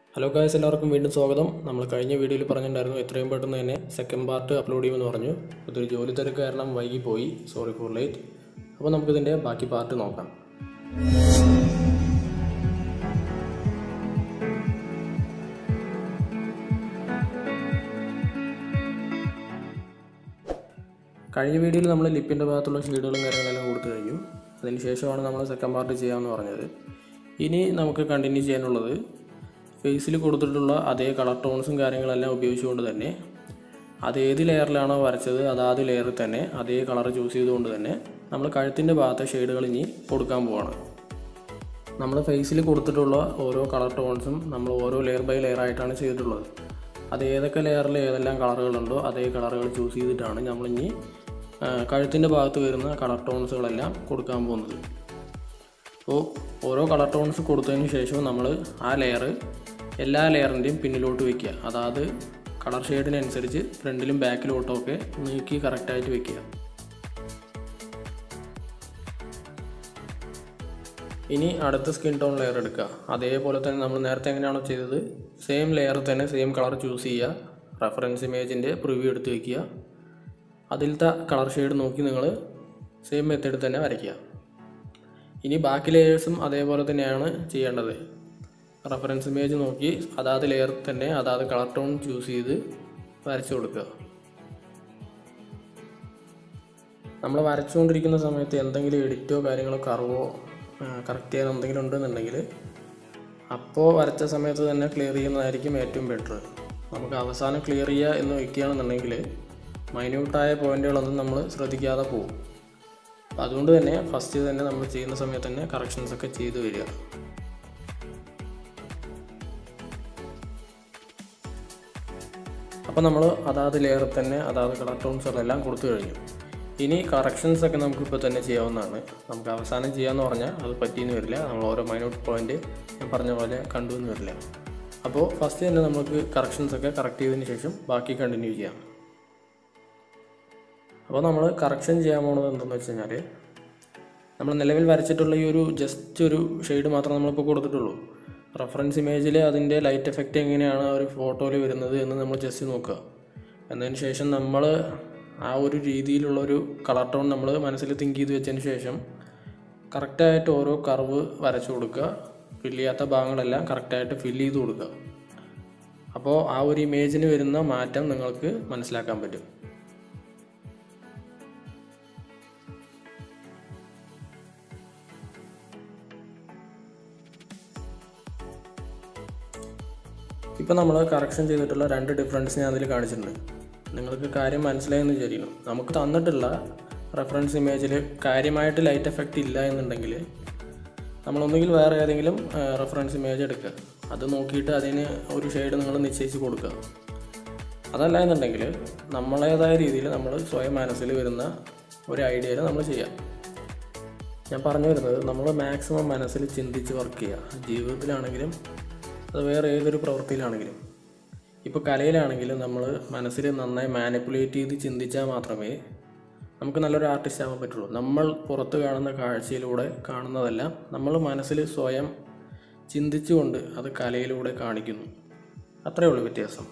hello guys എല്ലാവർക്കും വീണ്ടും സ്വാഗതം നമ്മൾ കഴിഞ്ഞ വീഡിയോയിൽ പറഞ്ഞിട്ടുണ്ടായിരുന്നു എത്രയും പെട്ടെന്ന് തന്നെ സെക്കൻഡ് പാർട്ട് അപ്ലോഡ് ചെയ്യുമെന്ന് പറഞ്ഞു ഇതൊരു ജോലി തിരക്ക് കാരണം വൈകിപ്പോയി സോറി ഫോർ ലേറ്റ് അപ്പോൾ നമുക്കിതിൻ്റെ ബാക്കി പാർട്ട് നോക്കാം കഴിഞ്ഞ വീഡിയോയിൽ നമ്മൾ ലിപ്പിൻ്റെ ഭാഗത്തുള്ള ഷീഡുകളും കാര്യങ്ങളെല്ലാം കൊടുത്തു കഴിഞ്ഞു അതിന് ശേഷമാണ് നമ്മൾ സെക്കൻഡ് പാർട്ട് ചെയ്യാമെന്ന് പറഞ്ഞത് ഇനി നമുക്ക് കണ്ടിന്യൂ ചെയ്യാനുള്ളത് ഫേസിൽ കൊടുത്തിട്ടുള്ള അതേ കളർ ടോൺസും കാര്യങ്ങളെല്ലാം ഉപയോഗിച്ചുകൊണ്ട് തന്നെ അത് ഏത് ലെയറിലാണോ വരച്ചത് അതാത് ലെയറിൽ തന്നെ അതേ കളർ ചൂസ് ചെയ്തുകൊണ്ട് തന്നെ നമ്മൾ കഴുത്തിൻ്റെ ഭാഗത്തെ ഷെയ്ഡുകൾ ഇനി കൊടുക്കാൻ പോവാണ് നമ്മൾ ഫേസിൽ കൊടുത്തിട്ടുള്ള ഓരോ കളർ ടോൺസും നമ്മൾ ഓരോ ലെയർ ബൈ ലെയർ ആയിട്ടാണ് ചെയ്തിട്ടുള്ളത് അത് ഏതൊക്കെ ലെയറിൽ ഏതെല്ലാം കളറുകളുണ്ടോ അതേ കളറുകൾ ചൂസ് ചെയ്തിട്ടാണ് നമ്മളിനി കഴുത്തിൻ്റെ ഭാഗത്ത് വരുന്ന കളർ ടോൺസുകളെല്ലാം കൊടുക്കാൻ പോകുന്നത് അപ്പോൾ ഓരോ കളർ ടോൺസ് കൊടുത്തതിന് ശേഷം നമ്മൾ ആ ലെയർ എല്ലാ ലെയറിൻ്റെയും പിന്നിലോട്ട് വയ്ക്കുക അതായത് കളർ ഷെയ്ഡിനനുസരിച്ച് ഫ്രണ്ടിലും ബാക്കിലോട്ടും ഒക്കെ നീക്കി കറക്റ്റായിട്ട് വെക്കുക ഇനി അടുത്ത സ്കിൻ ടോൺ ലെയർ എടുക്കുക അതേപോലെ തന്നെ നമ്മൾ നേരത്തെ എങ്ങനെയാണോ ചെയ്തത് സെയിം ലെയർ തന്നെ സെയിം കളർ ചൂസ് ചെയ്യുക റെഫറൻസ് ഇമേജിൻ്റെ പ്രിവ്യൂ എടുത്ത് വയ്ക്കുക അതിലത്തെ കളർ ഷെയ്ഡ് നോക്കി നിങ്ങൾ സെയിം മെത്തേഡ് തന്നെ വരയ്ക്കുക ഇനി ബാക്കി ലെയേഴ്സും അതേപോലെ തന്നെയാണ് ചെയ്യേണ്ടത് റെഫറൻസ് ഇമേജ് നോക്കി അതാത് ലെയർ തന്നെ അതാത് കളർ ടോൺ ചൂസ് ചെയ്ത് വരച്ചു കൊടുക്കുക നമ്മൾ വരച്ചുകൊണ്ടിരിക്കുന്ന സമയത്ത് എന്തെങ്കിലും എഡിറ്റോ കാര്യങ്ങളോ കർവോ കറക്റ്റ് ചെയ്യാൻ എന്തെങ്കിലും ഉണ്ടെന്നുണ്ടെങ്കിൽ അപ്പോൾ വരച്ച സമയത്ത് തന്നെ ക്ലിയർ ചെയ്യുന്നതായിരിക്കും ഏറ്റവും ബെറ്റർ നമുക്ക് അവസാനം ക്ലിയർ ചെയ്യുക എന്ന് വയ്ക്കുകയാണെന്നുണ്ടെങ്കിൽ മൈന്യൂട്ടായ പോയിന്റുകളൊന്നും നമ്മൾ ശ്രദ്ധിക്കാതെ പോകും അപ്പോൾ അതുകൊണ്ട് തന്നെ ഫസ്റ്റ് തന്നെ നമ്മൾ ചെയ്യുന്ന സമയത്ത് തന്നെ കറക്ഷൻസ് ഒക്കെ ചെയ്തു വരിക അപ്പോൾ നമ്മൾ അതാത് ലെയറിൽ തന്നെ അതാത് കളർ ടോൺസുകളെല്ലാം കൊടുത്തു കഴിഞ്ഞു ഇനി കറക്ഷൻസ് ഒക്കെ നമുക്കിപ്പോൾ തന്നെ ചെയ്യാവുന്നതാണ് നമുക്ക് അവസാനം ചെയ്യാമെന്ന് പറഞ്ഞാൽ അത് പറ്റിയെന്ന് വരില്ല നമ്മൾ ഓരോ മൈനോട്ട് പോയിന്റ് ഞാൻ പറഞ്ഞ പോലെ കണ്ടു എന്ന് വരില്ല അപ്പോൾ ഫസ്റ്റ് തന്നെ നമുക്ക് കറക്ഷൻസ് ഒക്കെ കറക്റ്റ് ചെയ്തതിന് ശേഷം ബാക്കി കണ്ടിന്യൂ ചെയ്യാം അപ്പോൾ നമ്മൾ കറക്ഷൻ ചെയ്യാൻ പോകുന്നത് എന്തെന്ന് വെച്ച് കഴിഞ്ഞാൽ നമ്മൾ നിലവിൽ വരച്ചിട്ടുള്ള ഈ ഒരു ജസ്റ്റ് ഒരു ഷെയ്ഡ് മാത്രം നമ്മളിപ്പോൾ കൊടുത്തിട്ടുള്ളൂ റെഫറൻസ് ഇമേജിൽ അതിൻ്റെ ലൈറ്റ് എഫക്റ്റ് എങ്ങനെയാണ് ആ ഒരു ഫോട്ടോയിൽ വരുന്നത് എന്ന് നമ്മൾ ജസ്റ്റ് നോക്കുക എന്നതിന് ശേഷം നമ്മൾ ആ ഒരു രീതിയിലുള്ള ഒരു കളർ ടോൺ നമ്മൾ മനസ്സിൽ തിങ്ക് ചെയ്ത് വെച്ചതിന് ശേഷം കറക്റ്റായിട്ട് ഓരോ കർവ് വരച്ചു കൊടുക്കുക ഫില്ല് ചെയ്യാത്ത ഭാഗങ്ങളെല്ലാം കറക്റ്റായിട്ട് ഫില്ല് ചെയ്ത് കൊടുക്കുക അപ്പോൾ ആ ഒരു ഇമേജിന് വരുന്ന മാറ്റം നിങ്ങൾക്ക് മനസ്സിലാക്കാൻ പറ്റും ഇപ്പോൾ നമ്മൾ കറക്ഷൻ ചെയ്തിട്ടുള്ള രണ്ട് ഡിഫറൻസ് ഞാൻ അതിൽ കാണിച്ചിട്ടുണ്ട് നിങ്ങൾക്ക് കാര്യം മനസ്സിലായെന്ന് വിചാരിക്കുന്നു നമുക്ക് തന്നിട്ടുള്ള റെഫറൻസ് ഇമേജിൽ കാര്യമായിട്ട് ലൈറ്റ് എഫക്റ്റ് ഇല്ല എന്നുണ്ടെങ്കിൽ നമ്മളൊന്നുകിൽ വേറെ ഏതെങ്കിലും റെഫറൻസ് ഇമേജ് എടുക്കുക അത് നോക്കിയിട്ട് അതിന് ഒരു ഷെയ്ഡ് നിങ്ങൾ നിശ്ചയിച്ച് കൊടുക്കുക അതല്ല എന്നുണ്ടെങ്കിൽ നമ്മളേതായ രീതിയിൽ നമ്മൾ സ്വയം മനസ്സിൽ വരുന്ന ഒരു ഐഡിയയിൽ നമ്മൾ ചെയ്യാം ഞാൻ പറഞ്ഞു വരുന്നത് നമ്മൾ മാക്സിമം മനസ്സിൽ ചിന്തിച്ച് വർക്ക് ചെയ്യുക ജീവിതത്തിലാണെങ്കിലും അത് വേറെ ഏതൊരു പ്രവൃത്തിയിലാണെങ്കിലും ഇപ്പോൾ കലയിലാണെങ്കിലും നമ്മൾ മനസ്സിൽ നന്നായി മാനിപ്പുലേറ്റ് ചെയ്ത് ചിന്തിച്ചാൽ മാത്രമേ നമുക്ക് നല്ലൊരു ആർട്ടിസ്റ്റ് ആവാൻ പറ്റുള്ളൂ നമ്മൾ പുറത്ത് കാണുന്ന കാഴ്ചയിലൂടെ കാണുന്നതെല്ലാം നമ്മൾ മനസ്സിൽ സ്വയം ചിന്തിച്ചുകൊണ്ട് അത് കലയിലൂടെ കാണിക്കുന്നു അത്രയേ ഉള്ളൂ വ്യത്യാസം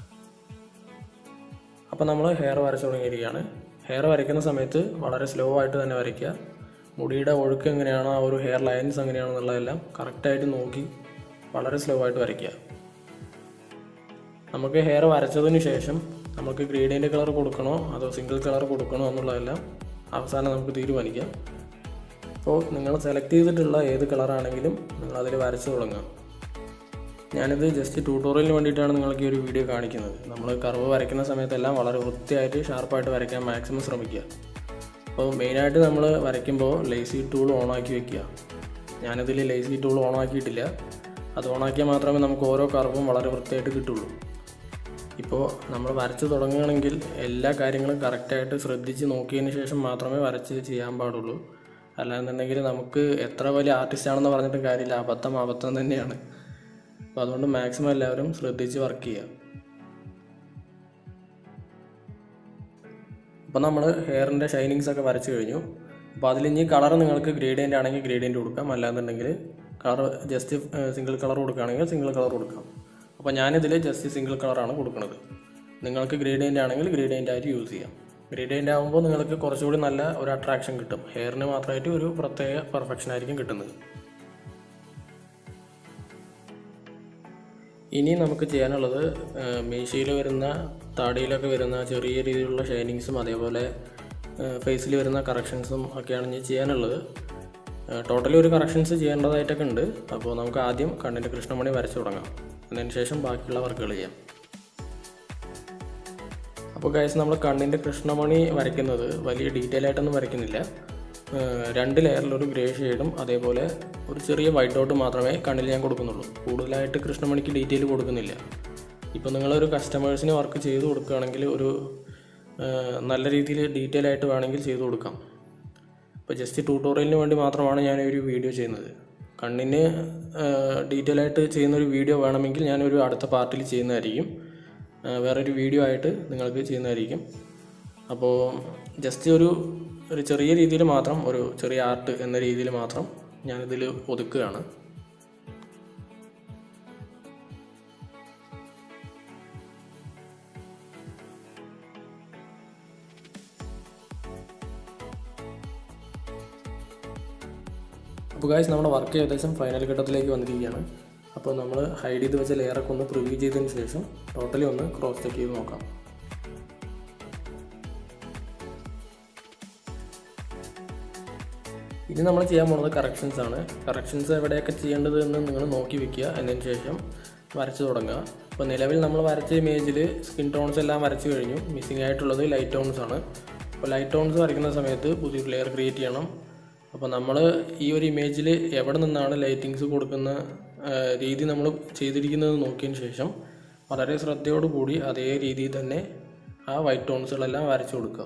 അപ്പോൾ നമ്മൾ ഹെയർ വരച്ചു തുടങ്ങിയിരിക്കുകയാണ് ഹെയർ വരയ്ക്കുന്ന സമയത്ത് വളരെ സ്ലോ ആയിട്ട് തന്നെ വരയ്ക്കുക മുടിയുടെ ഒഴുക്ക് എങ്ങനെയാണോ ആ ഒരു ഹെയർ ലൈൻസ് എങ്ങനെയാണോ എന്നുള്ളതെല്ലാം കറക്റ്റായിട്ട് നോക്കി വളരെ സ്ലോ ആയിട്ട് വരയ്ക്കുക നമുക്ക് ഹെയർ വരച്ചതിന് ശേഷം നമുക്ക് ഗ്രേഡിയൻ്റ് കളർ കൊടുക്കണോ അതോ സിംഗിൾ കളർ കൊടുക്കണോ എന്നുള്ളതെല്ലാം അവസാനം നമുക്ക് തീരുമാനിക്കാം അപ്പോൾ നിങ്ങൾ സെലക്ട് ചെയ്തിട്ടുള്ള ഏത് കളറാണെങ്കിലും നിങ്ങൾ അതിൽ വരച്ച് തുടങ്ങുക ഞാനിത് ജസ്റ്റ് ട്യൂട്ടോറിയലിന് വേണ്ടിയിട്ടാണ് നിങ്ങൾക്ക് ഈ ഒരു വീഡിയോ കാണിക്കുന്നത് നമ്മൾ കർവ് വരയ്ക്കുന്ന സമയത്തെല്ലാം വളരെ വൃത്തിയായിട്ട് ഷാർപ്പായിട്ട് വരയ്ക്കാൻ മാക്സിമം ശ്രമിക്കുക അപ്പോൾ മെയിനായിട്ട് നമ്മൾ വരയ്ക്കുമ്പോൾ ലേസി ടൂൾ ഓണാക്കി വെക്കുക ഞാനിതിൽ ലേസി ടൂൾ ഓണാക്കിയിട്ടില്ല അത് ഓണാക്കിയാൽ മാത്രമേ നമുക്ക് ഓരോ കർവും വളരെ വൃത്തിയായിട്ട് കിട്ടുള്ളൂ ഇപ്പോൾ നമ്മൾ വരച്ച് തുടങ്ങുകയാണെങ്കിൽ എല്ലാ കാര്യങ്ങളും കറക്റ്റായിട്ട് ശ്രദ്ധിച്ച് നോക്കിയതിന് ശേഷം മാത്രമേ വരച്ച് ചെയ്യാൻ പാടുള്ളൂ അല്ലാന്നുണ്ടെങ്കിൽ നമുക്ക് എത്ര വലിയ ആർട്ടിസ്റ്റ് ആണെന്ന് പറഞ്ഞിട്ട് കാര്യമില്ല അബദ്ധം അബദ്ധം തന്നെയാണ് അപ്പോൾ അതുകൊണ്ട് മാക്സിമം എല്ലാവരും ശ്രദ്ധിച്ച് വർക്ക് ചെയ്യുക അപ്പോൾ നമ്മൾ ഹെയറിൻ്റെ ഷൈനിങ്സ് ഒക്കെ വരച്ച് കഴിഞ്ഞു അപ്പോൾ അതിൽ ഇനി കളർ നിങ്ങൾക്ക് ഗ്രേഡിയൻ്റ് ആണെങ്കിൽ ഗ്രേഡിയൻ്റ് കൊടുക്കാം അല്ലാന്നുണ്ടെങ്കിൽ കളർ ജസ്റ്റ് സിംഗിൾ കളർ കൊടുക്കുകയാണെങ്കിൽ സിംഗിൾ കളർ കൊടുക്കാം അപ്പോൾ ഞാനിതിൽ ജസ്റ്റ് സിംഗിൾ കളറാണ് കൊടുക്കുന്നത് നിങ്ങൾക്ക് ഗ്രേഡിയൻ്റ് ആണെങ്കിൽ ഗ്രേഡിയൻ്റ് ആയിട്ട് യൂസ് ചെയ്യാം ഗ്രേഡിയൻ്റ് ആകുമ്പോൾ നിങ്ങൾക്ക് കുറച്ചുകൂടി നല്ല ഒരു അട്രാക്ഷൻ കിട്ടും ഹെയറിന് മാത്രമായിട്ട് ഒരു പ്രത്യേക പെർഫെക്ഷൻ ആയിരിക്കും കിട്ടുന്നത് ഇനി നമുക്ക് ചെയ്യാനുള്ളത് മീശയിൽ വരുന്ന താടിയിലൊക്കെ വരുന്ന ചെറിയ രീതിയിലുള്ള ഷൈനിങ്സും അതേപോലെ ഫേസിൽ വരുന്ന കറക്ഷൻസും ഒക്കെയാണ് ഇനി ചെയ്യാനുള്ളത് ടോട്ടലി ഒരു കറക്ഷൻസ് ചെയ്യേണ്ടതായിട്ടൊക്കെ ഉണ്ട് അപ്പോൾ നമുക്ക് ആദ്യം കണ്ണിൻ്റെ കൃഷ്ണമണി വരച്ചു തുടങ്ങാം അതിന് ശേഷം ബാക്കിയുള്ള വർക്കുകൾ ചെയ്യാം അപ്പോൾ ഗൈസ് നമ്മൾ കണ്ണിൻ്റെ കൃഷ്ണമണി വരയ്ക്കുന്നത് വലിയ ഡീറ്റെയിൽ ആയിട്ടൊന്നും വരയ്ക്കുന്നില്ല ഏഹ് രണ്ട് ലെയറിലൊരു ഗ്രേ ഷെയ്ഡും അതേപോലെ ഒരു ചെറിയ വൈറ്റ് ഡോട്ട് മാത്രമേ കണ്ണിൽ ഞാൻ കൊടുക്കുന്നുള്ളൂ കൂടുതലായിട്ട് കൃഷ്ണമണിക്ക് ഡീറ്റെയിൽ കൊടുക്കുന്നില്ല ഇപ്പോൾ നിങ്ങളൊരു കസ്റ്റമേഴ്സിന് വർക്ക് ചെയ്ത് കൊടുക്കുകയാണെങ്കിൽ ഒരു ഏഹ് നല്ല രീതിയിൽ ഡീറ്റെയിൽ ആയിട്ട് വേണമെങ്കിൽ ചെയ്ത് കൊടുക്കാം ഇപ്പോൾ ജസ്റ്റ് ട്യൂട്ടോറിയലിന് വേണ്ടി മാത്രമാണ് ഞാൻ ഒരു വീഡിയോ ചെയ്യുന്നത് കണ്ണിന് ഡീറ്റെയിൽ ആയിട്ട് ചെയ്യുന്ന ഒരു വീഡിയോ വേണമെങ്കിൽ ഞാനൊരു അടുത്ത പാർട്ടിൽ ചെയ്യുന്നതായിരിക്കും ആ, വേറൊരു വീഡിയോ ആയിട്ട് നിങ്ങൾക്ക് ചെയ്യുന്നതായിരിക്കും അപ്പോൾ ജസ്റ്റ് ഒരു ഒരു ചെറിയ രീതിയിൽ മാത്രം ഒരു ചെറിയ ആർട്ട് എന്ന രീതിയിൽ മാത്രം ഞാനിതിൽ ഒതുക്കുകയാണ് അപ്പോൾ ഗായ്സ് നമ്മുടെ വർക്ക് ഏകദേശം ഫൈനൽ ഘട്ടത്തിലേക്ക് വന്നിരിക്കുകയാണ് അപ്പോൾ നമ്മൾ ഹൈഡ് ചെയ്ത് വെച്ച ലെയറൊക്കെ ഒന്ന് പ്രിവ്യൂ ചെയ്തതിന് ശേഷം ടോട്ടലി ഒന്ന് ക്രോസ് ചെക്ക് ചെയ്ത് നോക്കാം ഇനി നമ്മൾ ചെയ്യാൻ പോകുന്നത് കറക്ഷൻസ് ആണ് കറക്ഷൻസ് എവിടെയൊക്കെ ചെയ്യേണ്ടത് എന്ന് നിങ്ങൾ നോക്കി വെക്കുക അതിന് ശേഷം വരച്ചു തുടങ്ങുക അപ്പോൾ നിലവിൽ നമ്മൾ വരച്ച ഇമേജിൽ സ്കിൻ ടോൺസ് എല്ലാം വരച്ചു കഴിഞ്ഞു മിസ്സിംഗ് ആയിട്ടുള്ളത് ലൈറ്റ് ടോൺസ് ആണ് അപ്പോൾ ലൈറ്റ് ടോൺസ് വരയ്ക്കുന്ന സമയത്ത് പുതിയൊരു ലെയർ ക്രിയേറ്റ് ചെയ്യണം അപ്പോൾ നമ്മൾ ഈ ഒരു ഇമേജിൽ എവിടെ നിന്നാണ് ലൈറ്റിങ്സ് കൊടുക്കുന്ന ആ, രീതി നമ്മൾ ചെയ്തിരിക്കുന്നത് നോക്കിയതിന് ശേഷം വളരെ ശ്രദ്ധയോടുകൂടി അതേ രീതിയിൽ തന്നെ ആ വൈറ്റ് ടോൺസുകളെല്ലാം വരച്ചു കൊടുക്കുക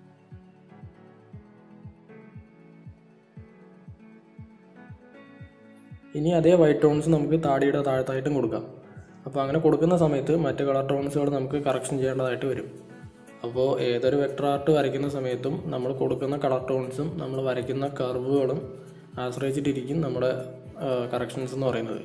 ഇനി അതേ വൈറ്റ് ടോൺസ് നമുക്ക് താടിയുടെ താഴത്തായിട്ടും കൊടുക്കാം അപ്പോൾ അങ്ങനെ കൊടുക്കുന്ന സമയത്ത് മറ്റ് കളർ ടോൺസുകൾ നമുക്ക് കറക്ഷൻ ചെയ്യേണ്ടതായിട്ട് വരും അപ്പോൾ ഏതൊരു വെക്ടർ ആർട്ട് വരയ്ക്കുന്ന സമയത്തും നമ്മൾ കൊടുക്കുന്ന കളർ ടോൺസും നമ്മൾ വരയ്ക്കുന്ന കർവുകളും ആശ്രയിച്ചിട്ടിരിക്കും നമ്മുടെ കറക്ഷൻസ് എന്ന് പറയുന്നത്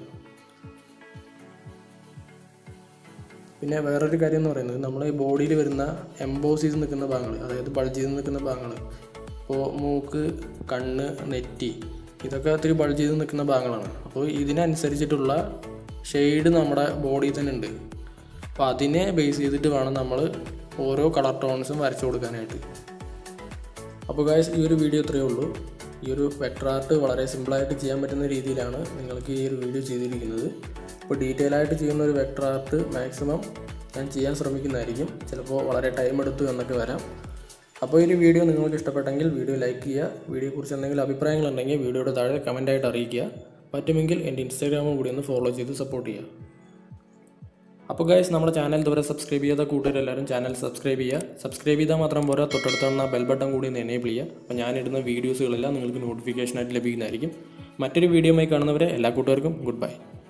പിന്നെ വേറൊരു കാര്യം എന്ന് പറയുന്നത് നമ്മുടെ ഈ ബോഡിയിൽ വരുന്ന എംബോസ് ചെയ്ത് നിൽക്കുന്ന ഭാഗങ്ങൾ അതായത് ബൾജ് ചെയ്ത് നിൽക്കുന്ന ഭാഗങ്ങൾ ഇപ്പോൾ മൂക്ക് കണ്ണ് നെറ്റി ഇതൊക്കെ ഒത്തിരി ബൾജ് ചെയ്ത് നിൽക്കുന്ന ഭാഗങ്ങളാണ് അപ്പോൾ ഇതിനനുസരിച്ചിട്ടുള്ള ഷെയ്ഡ് നമ്മുടെ ബോഡിയിൽ തന്നെ ഉണ്ട് അപ്പോൾ അതിനെ ബേസ് ചെയ്തിട്ട് വേണം നമ്മൾ ഓരോ കളർ ടോൺസും വരച്ചു കൊടുക്കാനായിട്ട് അപ്പോൾ ഗായ്സ് ഈ ഒരു വീഡിയോ ഇത്രയേ ഉള്ളൂ ഈ ഒരു വെക്ടർ ആർട്ട് വളരെ സിമ്പിളായിട്ട് ചെയ്യാൻ പറ്റുന്ന രീതിയിലാണ് നിങ്ങൾക്ക് ഈ ഒരു വീഡിയോ ചെയ്തിരിക്കുന്നത് അപ്പോൾ ഡീറ്റെയിൽ ആയിട്ട് ചെയ്യുന്ന ഒരു വെക്ടർ ആർട്ട് മാക്സിമം ഞാൻ ചെയ്യാൻ ശ്രമിക്കുന്നതായിരിക്കും ചിലപ്പോൾ വളരെ ടൈം എടുത്തു എന്നൊക്കെ വരാം അപ്പോൾ ഈ ഒരു വീഡിയോ നിങ്ങൾക്ക് ഇഷ്ടപ്പെട്ടെങ്കിൽ വീഡിയോ ലൈക്ക് ചെയ്യുക വീഡിയോയെക്കുറിച്ച് എന്തെങ്കിലും അഭിപ്രായങ്ങളുണ്ടെങ്കിൽ വീഡിയോയുടെ താഴെ കമൻറ്റായിട്ട് അറിയിക്കുക പറ്റുമെങ്കിൽ എൻ്റെ ഇൻസ്റ്റാഗ്രാമും കൂടി ഒന്ന് ഫോളോ ചെയ്ത് സപ്പോർട്ട് ചെയ്യുക അപ്പോൾ ഗൈസ് നമ്മുടെ ചാനൽ ഇതുവരെ സബ്സ്ക്രൈബ് ചെയ്യാത്ത കൂട്ടുകാരെല്ലാവരും ചാനൽ സബ്സ്ക്രൈബ് ചെയ്യുക സബ്സ്ക്രൈബ് ചെയ്താൽ മാത്രം പോരാ തൊട്ടടുത്തുള്ള ബെൽ ബട്ടൺ കൂടി ഒന്ന് എനേബിൾ ചെയ്യുക അപ്പോൾ ഞാനിടുന്ന വീഡിയോസുകളെല്ലാം നിങ്ങൾക്ക് നോട്ടിഫിക്കേഷനായിട്ട് ലഭിക്കുന്നതായിരിക്കും മറ്റൊരു വീഡിയോയുമായി കാണുന്നവരെ എല്ലാ കൂട്ടുകാർക്കും ഗുഡ് ബൈ